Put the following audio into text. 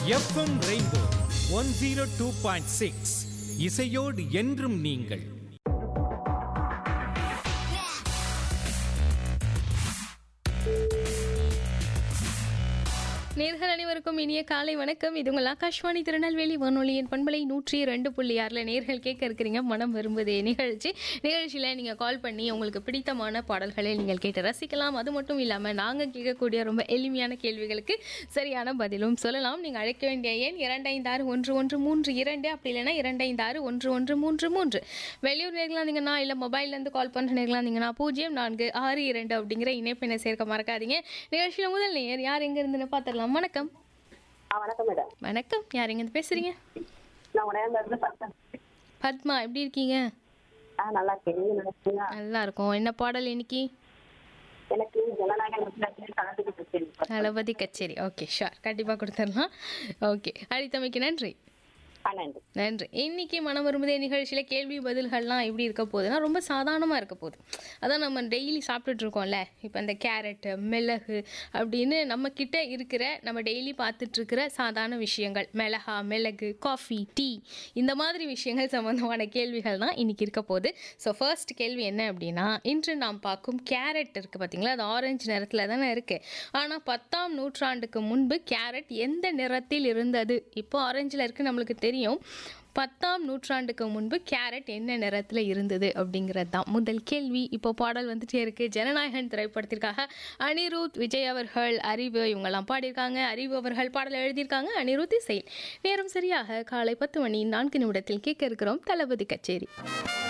FM rainbow one zero two point six இசையோடு என்றும் நீங்கள் நேர்கள் அனைவருக்கும் இனிய காலை வணக்கம் இது உங்கள் ஆகாஷ்வாணி திருநெல்வேலி வானொலியின் பண்பலை நூற்றி ரெண்டு புள்ளி ஆறில் நேர்கள் கேட்க இருக்கிறீங்க மனம் விரும்புதே நிகழ்ச்சி நிகழ்ச்சியில் நீங்கள் கால் பண்ணி உங்களுக்கு பிடித்தமான பாடல்களை நீங்கள் கேட்டு ரசிக்கலாம் அது மட்டும் இல்லாமல் நாங்கள் கேட்கக்கூடிய ரொம்ப எளிமையான கேள்விகளுக்கு சரியான பதிலும் சொல்லலாம் நீங்கள் அழைக்க வேண்டிய எண் இரண்டைந்தாறு ஒன்று ஒன்று மூன்று இரண்டு அப்படி இல்லைன்னா இரண்டைந்தாறு ஒன்று ஒன்று மூன்று மூன்று வெளியூர் நேர்களாக இருந்தீங்கன்னா இல்லை மொபைல்லேருந்து கால் பண்ணுற நேர்களாக இருந்தீங்கன்னா பூஜ்ஜியம் நான்கு ஆறு இரண்டு அப்படிங்கிற இணைப்பினை சேர்க்க மறக்காதீங்க நிகழ்ச்சியில் முதல் நேர் யார் எங்க இருந்துன்னு பார்த்துடலாம் வணக்கம் ஆ வணக்கம் மேடம் வணக்கம் யார் எங்க பேசுறீங்க நான் உடையாந்த இருந்து பார்த்தேன் பத்மா எப்படி இருக்கீங்க ஆ நல்லா இருக்கேன் நீங்க நினைச்சீங்க நல்லா இருக்கும் என்ன பாடல் இன்னைக்கு எனக்கு ஜனநாயக கலந்துக்கு பிரச்சனை தளபதி கச்சேரி ஓகே ஷார் கண்டிப்பாக கொடுத்துடலாம் ஓகே அடித்தமைக்கு நன்றி பன்னெண்டு நன்றி இன்னைக்கு மனம் விரும்புதே நிகழ்ச்சியில் கேள்வி பதில்கள்லாம் எப்படி இருக்க போகுதுன்னா ரொம்ப சாதாரணமாக இருக்க போகுது அதான் நம்ம டெய்லி சாப்பிட்டுட்டு இருக்கோம்ல இப்போ இந்த கேரட்டு மிளகு அப்படின்னு நம்ம கிட்ட இருக்கிற நம்ம டெய்லி பார்த்துட்டு இருக்கிற சாதாரண விஷயங்கள் மிளகா மிளகு காஃபி டீ இந்த மாதிரி விஷயங்கள் சம்மந்தமான கேள்விகள் தான் இன்னைக்கு இருக்க போகுது ஸோ ஃபர்ஸ்ட் கேள்வி என்ன அப்படின்னா இன்று நாம் பார்க்கும் கேரட் இருக்குது பார்த்தீங்களா அது ஆரஞ்சு நிறத்தில் தானே இருக்குது ஆனால் பத்தாம் நூற்றாண்டுக்கு முன்பு கேரட் எந்த நிறத்தில் இருந்தது இப்போ ஆரஞ்சில் இருக்குது நம்மளுக்கு தெரியும் பத்தாம் நூற்றாண்டுக்கு முன்பு கேரட் என்ன நிறத்தில் இருந்தது அப்படிங்கிறது தான் முதல் கேள்வி இப்போ பாடல் வந்துட்டே இருக்கு ஜனநாயகன் திரைப்படத்திற்காக அனிருத் விஜய் அவர்கள் அறிவு இவங்கெல்லாம் பாடியிருக்காங்க அறிவு அவர்கள் பாடல் எழுதியிருக்காங்க அனிருத் இசையில் நேரம் சரியாக காலை பத்து மணி நான்கு நிமிடத்தில் கேட்க இருக்கிறோம் தளபதி கச்சேரி